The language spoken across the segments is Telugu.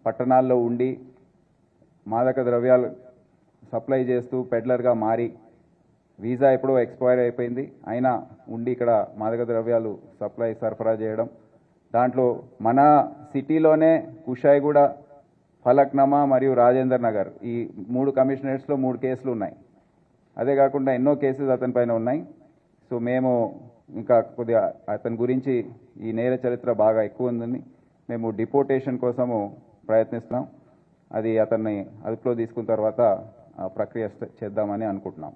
పట్టణాల్లో ఉండి మాదక ద్రవ్యాలు సప్లై చేస్తూ పెడ్లర్గా మారి వీసా ఎప్పుడో ఎక్స్పైర్ అయిపోయింది అయినా ఉండి ఇక్కడ మాదక ద్రవ్యాలు సప్లై సరఫరా చేయడం దాంట్లో మన సిటీలోనే కుషాయిగూడ ఫలక్నమా మరియు రాజేందర్ నగర్ ఈ మూడు కమిషనరేట్స్లో మూడు కేసులు ఉన్నాయి అదే కాకుండా ఎన్నో కేసెస్ అతని పైన ఉన్నాయి సో మేము ఇంకా కొద్దిగా అతని గురించి ఈ నేర చరిత్ర బాగా ఎక్కువ ఉందని మేము డిపోటేషన్ కోసము ప్రయత్నిస్తున్నాం అది అతన్ని అదుపులో తీసుకున్న తర్వాత ఆ ప్రక్రియ స్ట- చేద్దామని అనుకుంటున్నాం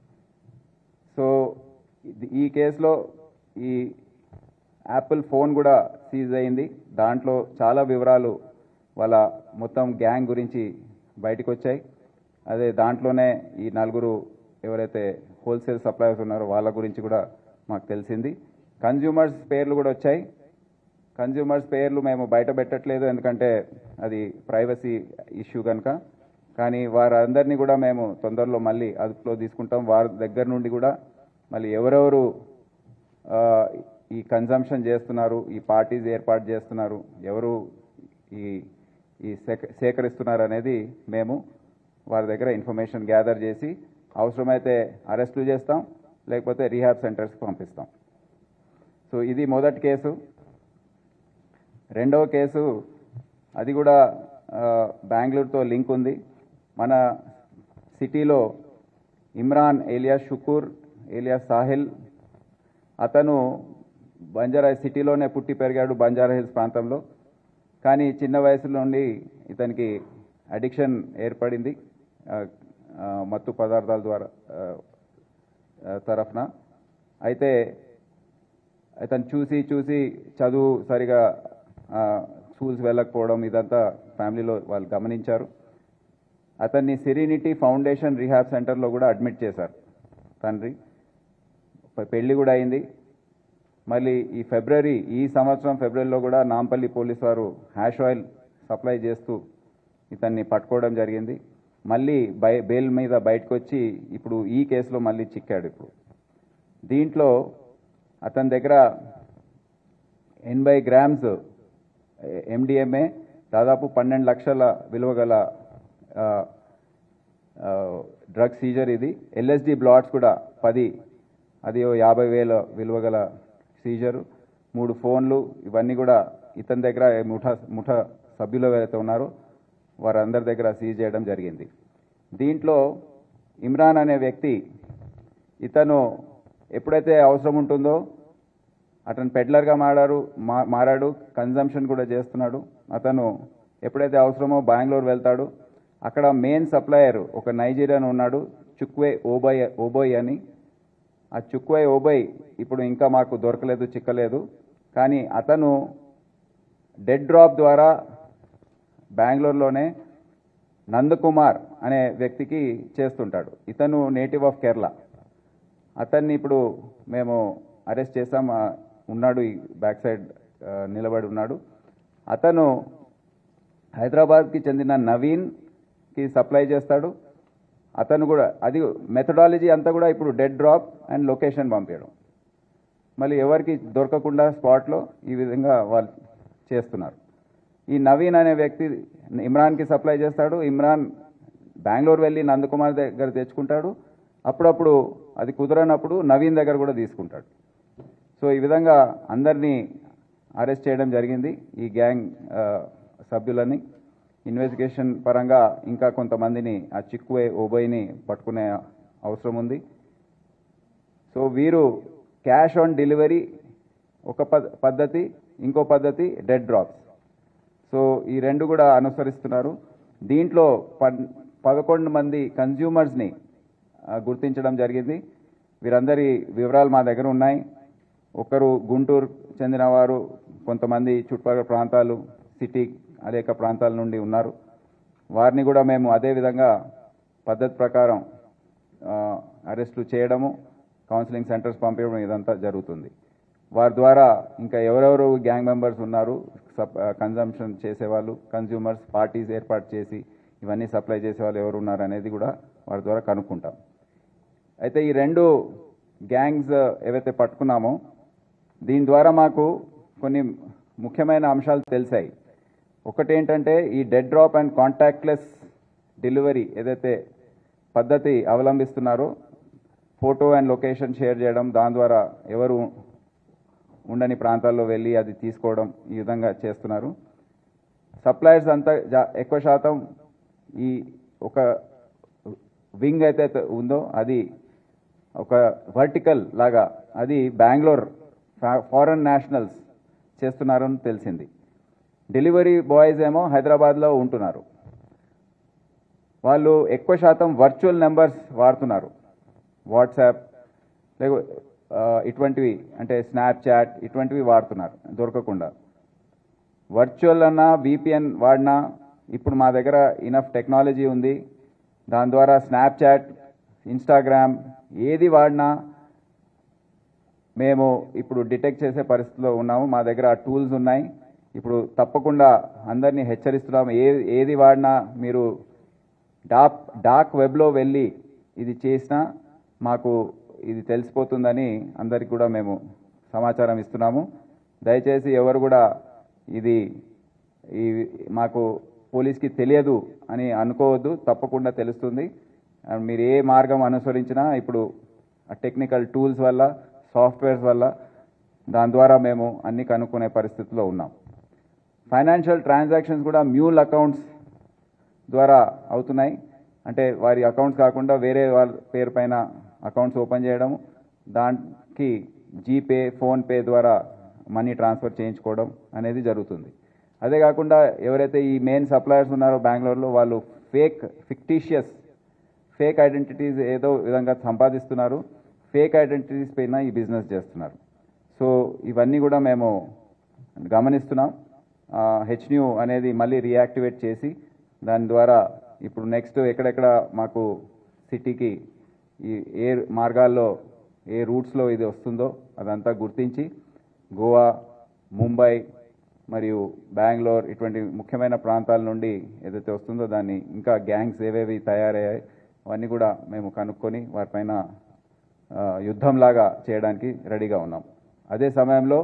సో ఇది- ఈ కేసులో ఈ యాపిల్ ఫోన్ కూడా సీజ్ అయింది దాంట్లో చాలా వివరాలు వాళ్ళ మొత్తం గ్యాంగ్ గురించి బయటకు వచ్చాయి అదే దాంట్లోనే ఈ నలుగురు ఎవరైతే హోల్సేల్ సప్లయర్స్ ఉన్నారో వాళ్ళ గురించి కూడా మాకు తెలిసింది కన్జ్యూమర్స్ పేర్లు కూడా వచ్చాయి కన్జ్యూమర్స్ పేర్లు మేము బయట పెట్టట్లేదు ఎందుకంటే అది ప్రైవసీ ఇష్యూ కనుక కానీ వారందరినీ కూడా మేము తొందరలో మళ్ళీ అదుపులో తీసుకుంటాం వారి దగ్గర నుండి కూడా మళ్ళీ ఎవరెవరు ఆ, ఈ కన్జంప్షన్ చేస్తున్నారు ఈ పార్టీస్ ఏర్పాటు చేస్తున్నారు ఎవరు ఈ ఈ సేక సేకరిస్తున్నారు అనేది మేము వారి దగ్గర ఇన్ఫర్మేషన్ గ్యాదర్ చేసి అవసరమైతే అరెస్టులు చేస్తాం లేకపోతే రీహాబ్ సెంటర్స్కి పంపిస్తాం సో ఇది మొదటి కేసు రెండవ కేసు అది కూడా ఆ, బెంగళూరుతో లింక్ ఉంది మన సిటీలో ఇమ్రాన్ ఏలియా షుకూర్ ఏలియా సాహిల్ అతను బంజారా సిటీలోనే పుట్టి పెరిగాడు బంజారా హిల్స్ ప్రాంతంలో కానీ చిన్న వయసు నుండి ఇతనికి అడిక్షన్ ఏర్పడింది ఆ, ఆ, మత్తు పదార్థాల ద్వారా ఆ, ఆ, తరఫున అయితే అతను చూసి చూసి చదువు సరిగా ఆ, స్కూల్స్ వెళ్ళకపోవడం ఇదంతా ఫ్యామిలీలో వాళ్ళు గమనించారు అతన్ని సిరినిటీ ఫౌండేషన్ రీహాబ్ సెంటర్లో కూడా అడ్మిట్ చేశారు తండ్రి పె- పెళ్లి కూడా అయింది మళ్ళీ ఈ ఫిబ్రవరి ఈ సంవత్సరం ఫిబ్రవరిలో కూడా నాంపల్లి పోలీస్ వారు హ్యాష్ ఆయిల్ సప్లై చేస్తూ ఇతన్ని పట్టుకోవడం జరిగింది మళ్ళీ బై బెయిల్ మీద బయటకు వచ్చి ఇప్పుడు ఈ కేసులో మళ్ళీ చిక్కాడు ఇప్పుడు దీంట్లో అతని దగ్గర ఎనభై గ్రామ్స్ ఎండిఎంఏ దాదాపు పన్నెండు లక్షల విలువ గల డ్రగ్ సీజర్ ఇది ఎల్ఎస్డి బ్లాట్స్ కూడా పది అది ఓ యాభై వేల విలువ గల సీజరు మూడు ఫోన్లు ఇవన్నీ కూడా ఇతని దగ్గర ఏ ముఠా ముఠా సభ్యులు ఎవరైతే ఉన్నారో వారందరి దగ్గర సీజ్ చేయడం జరిగింది దీంట్లో ఇమ్రాన్ అనే వ్యక్తి ఇతను ఎప్పుడైతే అవసరం ఉంటుందో అతను పెడ్లర్గా మారారు మా- మారాడు కన్జంప్షన్ కూడా చేస్తున్నాడు అతను ఎప్పుడైతే అవసరమో బెంగళూరు వెళ్తాడు అక్కడ మెయిన్ సప్లయర్ ఒక నైజీరియన్ ఉన్నాడు చుక్వే ఓబోయ్ ఓబోయ్ అని ఆ చుక్వే ఓబోయ్ ఇప్పుడు ఇంకా మాకు దొరకలేదు చిక్కలేదు కానీ అతను డెడ్ డ్రాప్ ద్వారా బెంగళూరులోనే నందకుమార్ అనే వ్యక్తికి చేస్తుంటాడు ఇతను నేటివ్ ఆఫ్ కేరళ అతన్ని ఇప్పుడు మేము అరెస్ట్ చేసాం ఆ, ఉన్నాడు ఈ బ్యాక్ సైడ్ ఆ, నిలబడి ఉన్నాడు అతను హైదరాబాద్కి చెందిన నవీన్కి సప్లై చేస్తాడు అతను కూడా అది మెథడాలజీ అంతా కూడా ఇప్పుడు డెడ్ డ్రాప్ అండ్ లొకేషన్ పంపించడం మళ్ళీ ఎవరికి దొరకకుండా స్పాట్లో ఈ విధంగా వాళ్ళు చేస్తున్నారు ఈ నవీన్ అనే వ్యక్తి ఇమ్రాన్కి సప్లై చేస్తాడు ఇమ్రాన్ బెంగళూరు వెళ్ళి నందకుమార్ దగ్గర తెచ్చుకుంటాడు అప్పుడప్పుడు అది కుదరనప్పుడు నవీన్ దగ్గర కూడా తీసుకుంటాడు సో ఈ విధంగా అందరినీ అరెస్ట్ చేయడం జరిగింది ఈ గ్యాంగ్ ఆ, సభ్యులని ఇన్వెస్టిగేషన్ పరంగా ఇంకా కొంతమందిని ఆ చిక్కువే ఓబోయ్ని పట్టుకునే అవసరం ఉంది సో వీరు క్యాష్ ఆన్ డెలివరీ ఒక పద్- పద్ధతి ఇంకో పద్ధతి డెడ్ డ్రాప్స్ సో ఈ రెండు కూడా అనుసరిస్తున్నారు దీంట్లో పన్ పదకొండు మంది కన్జ్యూమర్స్ని ఆ, గుర్తించడం జరిగింది వీరందరి వివరాలు మా దగ్గర ఉన్నాయి ఒకరు గుంటూరు చెందినవారు కొంతమంది చుట్టుపక్కల ప్రాంతాలు సిటీ అనేక ప్రాంతాల నుండి ఉన్నారు వారిని కూడా మేము అదే విధంగా పద్ధతి ప్రకారం ఆ, అరెస్టులు చేయడము కౌన్సిలింగ్ సెంటర్స్ పంపించడం ఇదంతా జరుగుతుంది వారి ద్వారా ఇంకా ఎవరెవరు గ్యాంగ్ మెంబర్స్ ఉన్నారు సప్ కన్జంప్షన్ చేసేవాళ్ళు కన్జ్యూమర్స్ పార్టీస్ ఏర్పాటు చేసి ఇవన్నీ సప్లై చేసేవాళ్ళు ఎవరు ఉన్నారు అనేది కూడా వారి ద్వారా కనుక్కుంటాం అయితే ఈ రెండు గ్యాంగ్స్ ఏవైతే పట్టుకున్నామో దీని ద్వారా మాకు కొన్ని ముఖ్యమైన అంశాలు తెలిసాయి ఒకటి ఏంటంటే ఈ dead drop and contactless delivery ఏదైతే పద్ధతి అవలంబిస్తున్నారో ఫోటో అండ్ లొకేషన్ షేర్ చేయడం దాని ద్వారా ఎవరు ఉండని ప్రాంతాల్లో వెళ్ళి అది తీసుకోవడం ఈ విధంగా చేస్తున్నారు సప్లయర్స్ అంతా జా- ఎక్కువ శాతం ఈ ఒక వింగ్ అయితే ఉందో అది ఒక వర్టికల్ లాగా అది బెంగళూర్ ఫారెన్ నేషనల్స్ చేస్తున్నారని తెలిసింది డెలివరీ బాయ్స్ ఏమో హైదరాబాద్లో ఉంటున్నారు వాళ్ళు ఎక్కువ శాతం వర్చువల్ నెంబర్స్ వాడుతున్నారు వాట్సాప్ లేక ఆ, ఇటువంటివి అంటే స్నాప్చాట్ ఇటువంటివి వాడుతున్నారు దొరకకుండా వర్చువల్ అన్నా విపిఎన్ వాడినా ఇప్పుడు మా దగ్గర ఇనఫ్ టెక్నాలజీ ఉంది దాని ద్వారా స్నాప్చాట్ ఇన్స్టాగ్రామ్ ఏది వాడినా మేము ఇప్పుడు డిటెక్ట్ చేసే పరిస్థితిలో ఉన్నాము మా దగ్గర ఆ టూల్స్ ఉన్నాయి ఇప్పుడు తప్పకుండా అందరినీ హెచ్చరిస్తున్నాము ఏ ఏది వాడినా మీరు డాక్ డాక్ వెబ్లో వెళ్ళి ఇది చేసినా మాకు ఇది తెలిసిపోతుందని అందరికి కూడా మేము సమాచారం ఇస్తున్నాము దయచేసి ఎవరు కూడా ఇది ఈ మాకు పోలీస్కి తెలియదు అని అనుకోవద్దు తప్పకుండా తెలుస్తుంది అండ్ మీరు ఏ మార్గం అనుసరించినా ఇప్పుడు టెక్నికల్ టూల్స్ వల్ల సాఫ్ట్వేర్స్ వల్ల దాని ద్వారా మేము అన్ని కనుక్కునే పరిస్థితిలో ఉన్నాం ఫైనాన్షియల్ ట్రాన్సాక్షన్స్ కూడా మ్యూల్ అకౌంట్స్ ద్వారా అవుతున్నాయి అంటే వారి అకౌంట్స్ కాకుండా వేరే వాళ్ళ పేరు పైన అకౌంట్స్ ఓపెన్ చేయడం దానికి జీపే ఫోన్పే ద్వారా మనీ ట్రాన్స్ఫర్ చేయించుకోవడం అనేది జరుగుతుంది అదే కాకుండా ఎవరైతే ఈ మెయిన్ సప్లయర్స్ ఉన్నారో బెంగళూరులో వాళ్ళు ఫేక్ ఫిక్టీషియస్ ఫేక్ ఐడెంటిటీస్ ఏదో విధంగా సంపాదిస్తున్నారు ఫేక్ ఐడెంటిటీస్ పైన ఈ బిజినెస్ చేస్తున్నారు సో ఇవన్నీ కూడా మేము గమనిస్తున్నాం హెచ్న్యూ అనేది మళ్ళీ రియాక్టివేట్ చేసి దాని ద్వారా ఇప్పుడు నెక్స్ట్ ఎక్కడెక్కడ మాకు సిటీకి ఈ ఏ మార్గాల్లో ఏ రూట్స్లో ఇది వస్తుందో అదంతా గుర్తించి గోవా ముంబై మరియు బెంగళూరు ఇటువంటి ముఖ్యమైన ప్రాంతాల నుండి ఏదైతే వస్తుందో దాన్ని ఇంకా గ్యాంగ్స్ ఏవేవి తయారయ్యాయి అవన్నీ కూడా మేము కనుక్కొని వారిపైన ఆ, యుద్ధంలాగా చేయడానికి రెడీగా ఉన్నాం అదే సమయంలో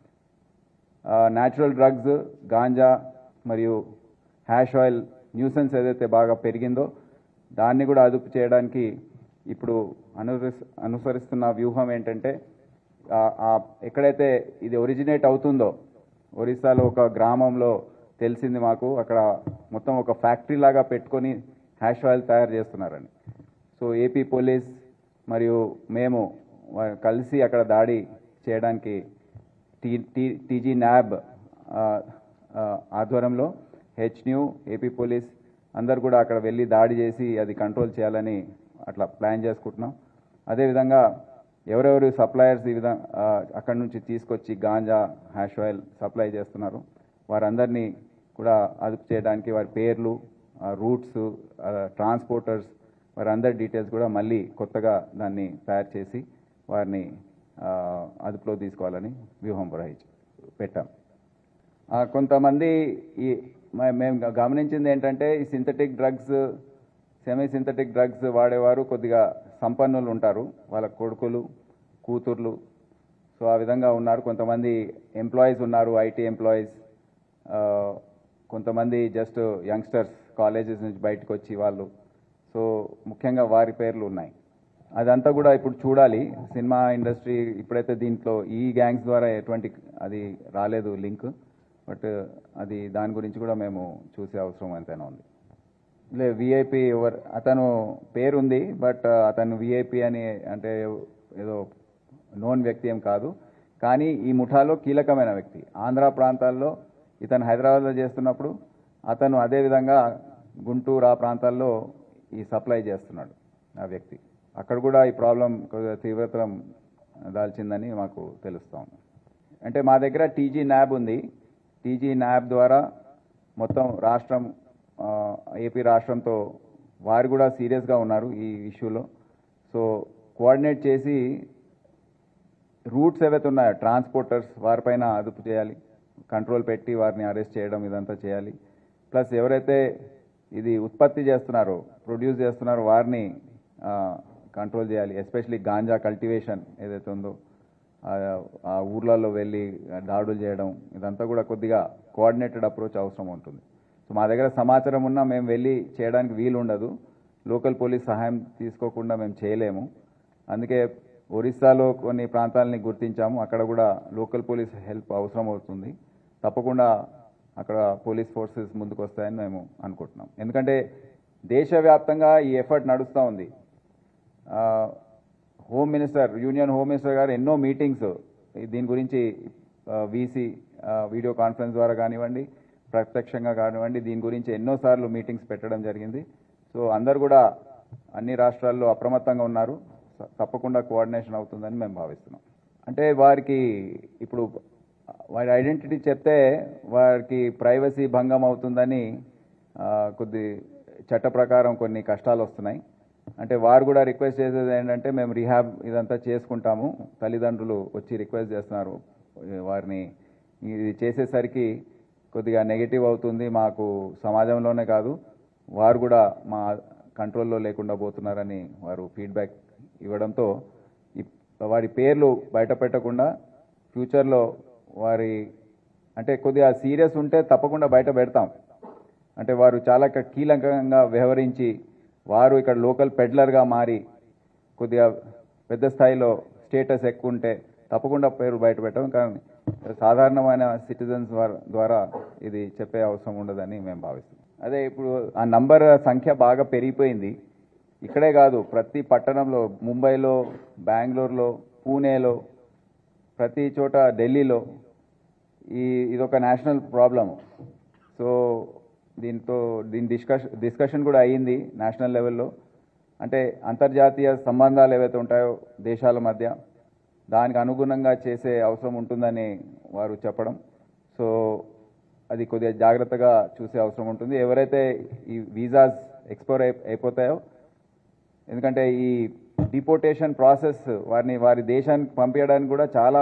న్యాచురల్ డ్రగ్స్ గాంజా మరియు హ్యాష్ ఆయిల్ న్యూసెన్స్ ఏదైతే బాగా పెరిగిందో దాన్ని కూడా అదుపు చేయడానికి ఇప్పుడు అనుసరిస్ అనుసరిస్తున్న వ్యూహం ఏంటంటే ఆ- ఆ ఎక్కడైతే ఇది ఒరిజినేట్ అవుతుందో ఒరిస్సాలో ఒక గ్రామంలో తెలిసింది మాకు అక్కడ మొత్తం ఒక ఫ్యాక్టరీ లాగా పెట్టుకొని హ్యాష్ ఆయిల్ తయారు చేస్తున్నారని సో ఏపీ పోలీస్ మరియు మేము వా- కలిసి అక్కడ దాడి చేయడానికి టీ టీ టీజీ న్యాబ్ ఆ, ఆ, ఆధ్వర్యంలో హెచ్న్యూ ఏపీ పోలీస్ అందరు కూడా అక్కడ వెళ్ళి దాడి చేసి అది కంట్రోల్ చేయాలని అట్లా ప్లాన్ చేసుకుంటున్నాం అదేవిధంగా ఎవరెవరు సప్లయర్స్ ఈ విధంగా అక్కడి నుంచి తీసుకొచ్చి గాంజా హ్యాష్ ఆయిల్ సప్లై చేస్తున్నారు వారందరినీ కూడా అదుపు చేయడానికి వారి పేర్లు రూట్స్ ట్రాన్స్పోర్టర్స్ వారందరి డీటెయిల్స్ కూడా మళ్ళీ కొత్తగా దాన్ని తయారు చేసి వారిని ఆ, అదుపులో తీసుకోవాలని వ్యూహం ప్రవహించి పెట్టాం ఆ, కొంతమంది ఈ మ- మేము గ- గమనించింది ఏంటంటే ఈ synthetic drugs semi synthetic drugs వాడేవారు కొద్దిగా సంపన్నులు ఉంటారు వాళ్ళ కొడుకులు కూతుర్లు సో ఆ విధంగా ఉన్నారు కొంతమంది ఎంప్లాయీస్ ఉన్నారు ఐటీ ఎంప్లాయీస్ కొంతమంది జస్ట్ యంగ్స్టర్స్ కాలేజెస్ నుంచి బయటకు వచ్చి వాళ్ళు సో ముఖ్యంగా వారి పేర్లు ఉన్నాయి అదంతా కూడా ఇప్పుడు చూడాలి సినిమా ఇండస్ట్రీ ఇప్పుడైతే దీంట్లో ఈ గ్యాంగ్స్ ద్వారా ఎటువంటి అది రాలేదు లింక్ బట్ అది దాని గురించి కూడా మేము చూసే అవసరం ఎంతైనా ఉంది లే విఐపి ఎవరు అతను పేరు ఉంది బట్ అతను విఐపి అని అంటే ఏదో నోన్ వ్యక్తి ఏం కాదు కానీ ఈ ముఠాలో కీలకమైన వ్యక్తి ఆంధ్ర ప్రాంతాల్లో ఇతను హైదరాబాద్లో చేస్తున్నప్పుడు అతను అదే విధంగా గుంటూరు ఆ ప్రాంతాల్లో ఈ సప్లై చేస్తున్నాడు ఆ వ్యక్తి అక్కడ కూడా ఈ ప్రాబ్లం కొద్దిగా తీవ్రతరం దాల్చిందని మాకు తెలుస్తా ఉంది అంటే మా దగ్గర టీజీ న్యాబ్ ఉంది టీజీ న్యాబ్ ద్వారా మొత్తం రాష్ట్రం ఆ, ఏపీ రాష్ట్రంతో వారు కూడా సీరియస్గా ఉన్నారు ఈ ఇష్యూలో సో కోఆర్డినేట్ చేసి రూట్స్ ఏవైతే ఉన్నాయో ట్రాన్స్పోర్టర్స్ వారిపైన అదుపు చేయాలి కంట్రోల్ పెట్టి వారిని అరెస్ట్ చేయడం ఇదంతా చేయాలి ప్లస్ ఎవరైతే ఇది ఉత్పత్తి చేస్తున్నారో ప్రొడ్యూస్ చేస్తున్నారో వారిని కంట్రోల్ చేయాలి ఎస్పెషలీ గాంజా కల్టివేషన్ ఏదైతే ఉందో ఆ- ఆ ఊర్లలో వెళ్ళి దాడులు చేయడం ఇదంతా కూడా కొద్దిగా కోఆర్డినేటెడ్ అప్రోచ్ అవసరం ఉంటుంది సో మా దగ్గర సమాచారం ఉన్నా మేము వెళ్ళి చేయడానికి వీలు ఉండదు లోకల్ పోలీస్ సహాయం తీసుకోకుండా మేము చేయలేము అందుకే ఒరిస్సాలో కొన్ని ప్రాంతాలని గుర్తించాము అక్కడ కూడా లోకల్ పోలీస్ హెల్ప్ అవసరం అవుతుంది తప్పకుండా అక్కడ పోలీస్ ఫోర్సెస్ ముందుకు వస్తాయని మేము అనుకుంటున్నాం ఎందుకంటే దేశవ్యాప్తంగా ఈ ఎఫర్ట్ నడుస్తూ ఉంది ఆ, home minister union home minister గారు ఎన్నో మీటింగ్స్ దీని గురించి వీసీ వీడియో కాన్ఫరెన్స్ ద్వారా కానివ్వండి ప్రత్యక్షంగా కానివ్వండి దీని గురించి ఎన్నోసార్లు మీటింగ్స్ పెట్టడం జరిగింది సో అందరు కూడా అన్ని రాష్ట్రాల్లో అప్రమత్తంగా ఉన్నారు స- తప్పకుండా కోఆర్డినేషన్ అవుతుందని మేము భావిస్తున్నాం అంటే వారికి ఇప్పుడు వారి ఐడెంటిటీ చెప్తే వారికి ప్రైవసీ భంగం అవుతుందని ఆ, కొద్ది చట్ట ప్రకారం కొన్ని కష్టాలు వస్తున్నాయి అంటే వారు కూడా రిక్వెస్ట్ చేసేది ఏంటంటే మేము రిహాబ్ ఇదంతా చేసుకుంటాము తల్లిదండ్రులు వచ్చి రిక్వెస్ట్ చేస్తున్నారు వారిని ఇది చేసేసరికి కొద్దిగా నెగిటివ్ అవుతుంది మాకు సమాజంలోనే కాదు వారు కూడా మా కంట్రోల్లో లేకుండా పోతున్నారని వారు ఫీడ్బ్యాక్ ఇవ్వడంతో ఈ- వారి పేర్లు బయట పెట్టకుండా ఫ్యూచర్లో వారి అంటే కొద్దిగా సీరియస్ ఉంటే తప్పకుండా బయట పెడతాం అంటే వారు చాలా క- కీలకంగా వ్యవహరించి వారు ఇక్కడ లోకల్ పెడ్లర్గా మారి కొద్దిగా పెద్ద స్థాయిలో స్టేటస్ ఎక్కువ ఉంటే తప్పకుండా పేరు బయట పెట్టడం కానీ సాధారణమైన సిటిజన్స్ ద్వారా ఇది చెప్పే అవసరం ఉండదని మేము భావిస్తున్నాం అదే ఇప్పుడు ఆ నంబర్ సంఖ్య బాగా పెరిగిపోయింది ఇక్కడే కాదు ప్రతి పట్టణంలో ముంబైలో బెంగళూరులో పూణేలో ప్రతి చోట ఢిల్లీలో ఈ ఇదొక నేషనల్ ప్రాబ్లమ్ సో దీంతో దీని డిస్కషన్ డిస్కషన్ కూడా అయ్యింది నేషనల్ లెవెల్లో అంటే అంతర్జాతీయ సంబంధాలు ఏవైతే ఉంటాయో దేశాల మధ్య దానికి అనుగుణంగా చేసే అవసరం ఉంటుందని వారు చెప్పడం సో అది కొద్దిగా జాగ్రత్తగా చూసే అవసరం ఉంటుంది ఎవరైతే ఈ వీసాస్ ఎక్స్పైర్ అయి అయిపోతాయో ఎందుకంటే ఈ డిపోటేషన్ ప్రాసెస్ వారిని వారి దేశానికి పంపించడానికి కూడా చాలా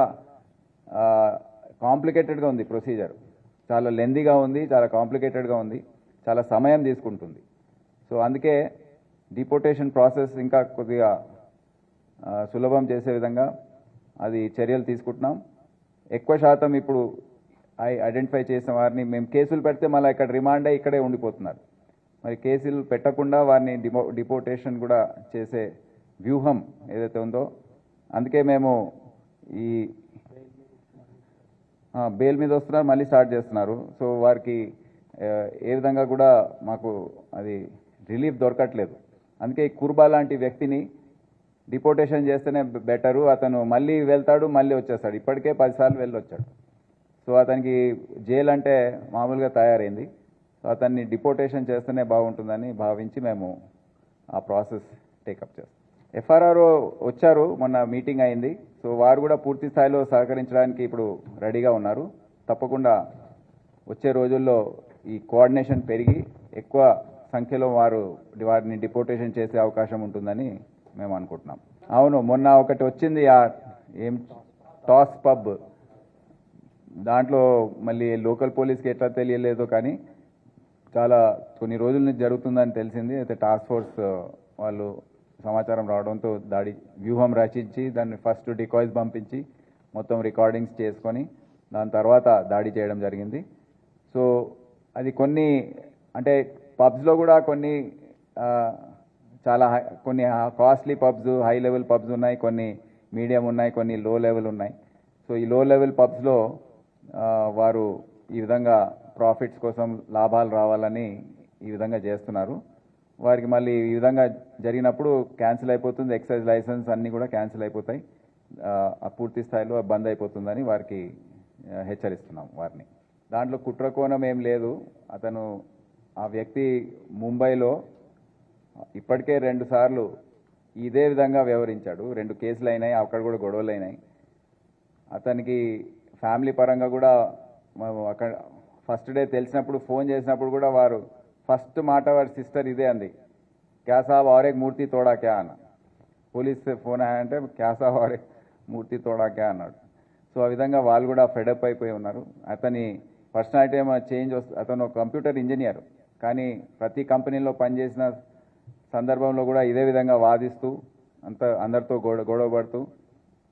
కాంప్లికేటెడ్గా ఉంది ప్రొసీజర్ చాలా లెందీగా ఉంది చాలా కాంప్లికేటెడ్గా ఉంది చాలా సమయం తీసుకుంటుంది సో అందుకే డిపోటేషన్ ప్రాసెస్ ఇంకా కొద్దిగా ఆ, సులభం చేసే విధంగా అది చర్యలు తీసుకుంటున్నాం ఎక్కువ శాతం ఇప్పుడు ఐ ఐడెంటిఫై చేసిన వారిని మేము కేసులు పెడితే మళ్ళీ ఇక్కడ రిమాండ్ అయ్యి ఇక్కడే ఉండిపోతున్నారు మరి కేసులు పెట్టకుండా వారిని డిపో డిపోటేషన్ కూడా చేసే వ్యూహం ఏదైతే ఉందో అందుకే మేము ఈ ఆ, బెయిల్ మీద వస్తున్నారు మళ్ళీ స్టార్ట్ చేస్తున్నారు సో వారికి ఆ, ఏ విధంగా కూడా మాకు అది రిలీఫ్ దొరకట్లేదు అందుకే ఈ కుర్బా లాంటి వ్యక్తిని డిపోటేషన్ చేస్తేనే బెటరు అతను మళ్ళీ వెళ్తాడు మళ్ళీ వచ్చేస్తాడు ఇప్పటికే పదిసార్లు వెళ్ళి వచ్చాడు సో అతనికి జైలు అంటే మామూలుగా తయారైంది సో అతన్ని డిపోటేషన్ చేస్తేనే బాగుంటుందని భావించి మేము ఆ ప్రాసెస్ టేకప్ చేస్తాం ఎఫ్ఆర్ఆర్ఓ వచ్చారు మొన్న మీటింగ్ అయింది సో వారు కూడా పూర్తి స్థాయిలో సహకరించడానికి ఇప్పుడు రెడీగా ఉన్నారు తప్పకుండా వచ్చే రోజుల్లో ఈ కోఆర్డినేషన్ పెరిగి ఎక్కువ సంఖ్యలో వారు వారిని డిపోటేషన్ చేసే అవకాశం ఉంటుందని మేము అనుకుంటున్నాం అవును మొన్న ఒకటి వచ్చింది ఆ ఏం టాస్ పబ్ దాంట్లో మళ్ళీ లోకల్ పోలీస్కి ఎట్లా తెలియలేదో కానీ చాలా కొన్ని రోజుల నుంచి జరుగుతుందని తెలిసింది అయితే టాస్క్ ఫోర్స్ వాళ్ళు సమాచారం రావడంతో దాడి వ్యూహం రచించి దాన్ని ఫస్ట్ డికాయిస్ పంపించి మొత్తం రికార్డింగ్స్ చేసుకొని దాని తర్వాత దాడి చేయడం జరిగింది సో అది కొన్ని అంటే పబ్స్లో కూడా కొన్ని ఆ, చాలా హై- కొన్ని costly pubs high level pubs ఉన్నాయి కొన్ని మీడియం ఉన్నాయి కొన్ని లో లెవెల్ ఉన్నాయి సో ఈ లో లెవెల్ పబ్స్లో వారు ఈ విధంగా ప్రాఫిట్స్ కోసం లాభాలు రావాలని ఈ విధంగా చేస్తున్నారు వారికి మళ్ళీ ఈ విధంగా జరిగినప్పుడు క్యాన్సిల్ అయిపోతుంది ఎక్సైజ్ లైసెన్స్ అన్నీ కూడా క్యాన్సిల్ అయిపోతాయి ఆ, ఆ పూర్తి స్థాయిలో బంద్ అయిపోతుందని వారికి ఆ, హెచ్చరిస్తున్నాం వారిని దాంట్లో కుట్రకోణం ఏం లేదు అతను ఆ వ్యక్తి ముంబైలో ఇప్పటికే రెండు సార్లు ఇదే విధంగా వ్యవహరించాడు రెండు కేసులు అయినాయి అక్కడ కూడా గొడవలు అయినాయి అతనికి ఫ్యామిలీ పరంగా కూడా మేము అక్కడ ఫస్ట్ డే తెలిసినప్పుడు ఫోన్ చేసినప్పుడు కూడా వారు ఫస్ట్ మాట వారి సిస్టర్ ఇదే అంది క్యా సాబ్ और एक మూర్తి తోడా క్యా అన్న పోలీస్ ఫోన్ అంటే క్యా సాబ్ और एक మూర్తి తోడా క్యా అన్నాడు సో ఆ విధంగా వాళ్ళు కూడా ఫెడప్ అయిపోయి ఉన్నారు అతని పర్సనాలిటీ ఏమైనా చేంజ్ వస్తుంది అతను కంప్యూటర్ ఇంజనీర్ కానీ ప్రతి కంపెనీలో పనిచేసిన సందర్భంలో కూడా ఇదే విధంగా వాదిస్తూ అంత అందరితో గొడవ గొడవ పడుతూ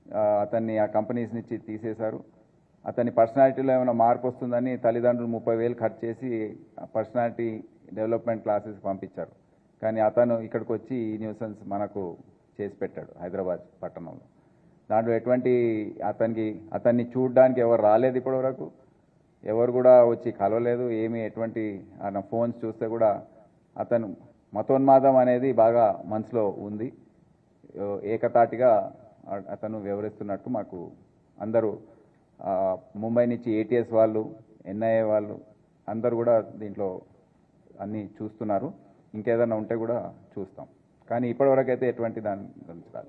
ఆ, అతన్ని ఆ కంపెనీస్ నుంచి తీసేశారు అతని పర్సనాలిటీలో ఏమైనా మార్పు వస్తుందని తల్లిదండ్రులు ముప్పై వేలు ఖర్చు చేసి పర్సనాలిటీ డెవలప్మెంట్ క్లాసెస్ పంపించారు కానీ అతను ఇక్కడికి వచ్చి ఈ న్యూసెన్స్ మనకు చేసి పెట్టాడు హైదరాబాద్ పట్టణంలో దాంట్లో ఎటువంటి అతనికి అతన్ని చూడడానికి ఎవరు రాలేదు ఇప్పటివరకు ఎవరు కూడా వచ్చి కలవలేదు ఏమి ఎటువంటి ఆయన ఫోన్స్ చూస్తే కూడా అతను మతోన్మాదం అనేది బాగా మనసులో ఉంది ఓ- ఏకతాటిగా అ- అతను వివరిస్తున్నట్టు మాకు అందరూ ఆ, ముంబై నుంచి ఏటీఎస్ వాళ్ళు ఎన్ఐఏ వాళ్ళు అందరూ కూడా దీంట్లో అన్నీ చూస్తున్నారు ఇంకేదైనా ఉంటే కూడా చూస్తాం కానీ ఇప్పటివరకు అయితే ఎటువంటి దాని గురించి రాదు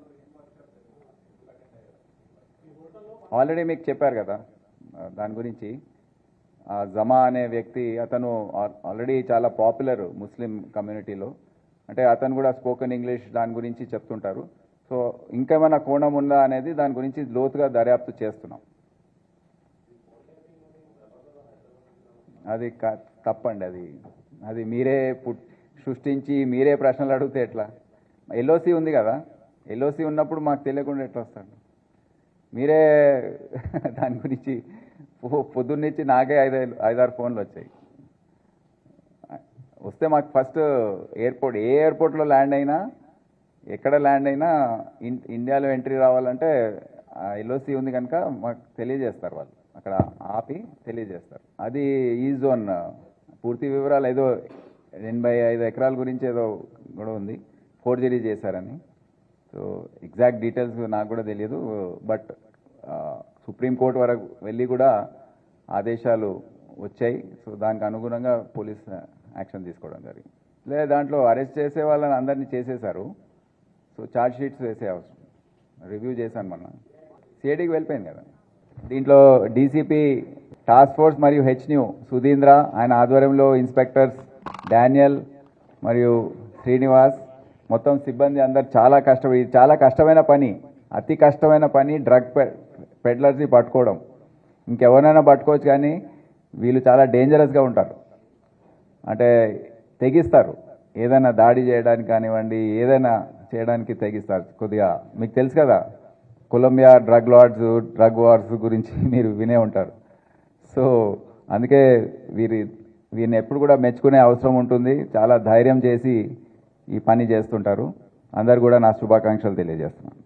ఆల్రెడీ మీకు చెప్పారు కదా ఆ, దాని గురించి ఆ జమా అనే వ్యక్తి అతను ఆ- ఆల్రెడీ చాలా పాపులర్ ముస్లిం కమ్యూనిటీలో అంటే అతను కూడా స్పోకెన్ ఇంగ్లీష్ దాని గురించి చెప్తుంటారు సో ఇంకేమైనా కోణం ఉందా అనేది దాని గురించి లోతుగా దర్యాప్తు చేస్తున్నాం అది క- తప్పండి అది అది మీరే పుట్- సృష్టించి మీరే ప్రశ్నలు అడిగితే ఎట్లా ఎల్ఓసి ఉంది కదా ఎల్ఓసి ఉన్నప్పుడు మాకు తెలియకుండా ఎట్లా వస్తాడు మీరే దాని గురించి పొ- పొద్దున్నుంచి నాకే ఐదు ఐదారు ఫోన్లు వచ్చాయి వస్తే మాకు ఫస్ట్ ఎయిర్పోర్ట్ ఏ ఎయిర్పోర్ట్లో ల్యాండ్ అయినా ఎక్కడ ల్యాండ్ అయినా ఇన్- ఇండియాలో ఎంట్రీ రావాలంటే ఎల్ఓసి ఉంది కనుక మాకు తెలియజేస్తారు వాళ్ళు అక్కడ ఆపి తెలియజేస్తారు అది ఈ జోన్ పూర్తి వివరాలు ఏదో ఎనభై ఐదు ఎకరాల గురించి ఏదో కూడా ఉంది ఫోర్జరీ చేశారని సో ఎగ్జాక్ట్ డీటెయిల్స్ నాకు కూడా తెలియదు బట్ సుప్రీంకోర్టు వరకు వెళ్ళి కూడా ఆదేశాలు వచ్చాయి సో దానికి అనుగుణంగా పోలీస్ యాక్షన్ తీసుకోవడం జరిగింది లేదా దాంట్లో అరెస్ట్ చేసే వాళ్ళని అందరినీ చేసేశారు సో ఛార్జ్ షీట్స్ వేసే అవసరం రివ్యూ చేశాను మొన్న సిఐడికి వెళ్ళిపోయింది కదా దీంట్లో డీసీపీ టాస్క్ ఫోర్స్ మరియు హెచ్న్యూ సుధీంద్ర ఆయన ఆధ్వర్యంలో ఇన్స్పెక్టర్స్ డానియల్ మరియు శ్రీనివాస్ మొత్తం సిబ్బంది అందరు చాలా కష్టపడి ఇది చాలా కష్టమైన పని అతి కష్టమైన పని డ్రగ్ పెడ్లర్స్ని పట్టుకోవడం ఇంకెవరైనా పట్టుకోవచ్చు కానీ వీళ్ళు చాలా డేంజరస్గా ఉంటారు అంటే తెగిస్తారు ఏదైనా దాడి చేయడానికి కానివ్వండి ఏదైనా చేయడానికి తెగిస్తారు కొద్దిగా మీకు తెలుసు కదా Colombia drug lords drug wars గురించి మీరు వినే ఉంటారు సో అందుకే వీరి వీరిని ఎప్పుడు కూడా మెచ్చుకునే అవసరం ఉంటుంది చాలా ధైర్యం చేసి ఈ పని చేస్తుంటారు అందరు కూడా నా శుభాకాంక్షలు తెలియజేస్తున్నాను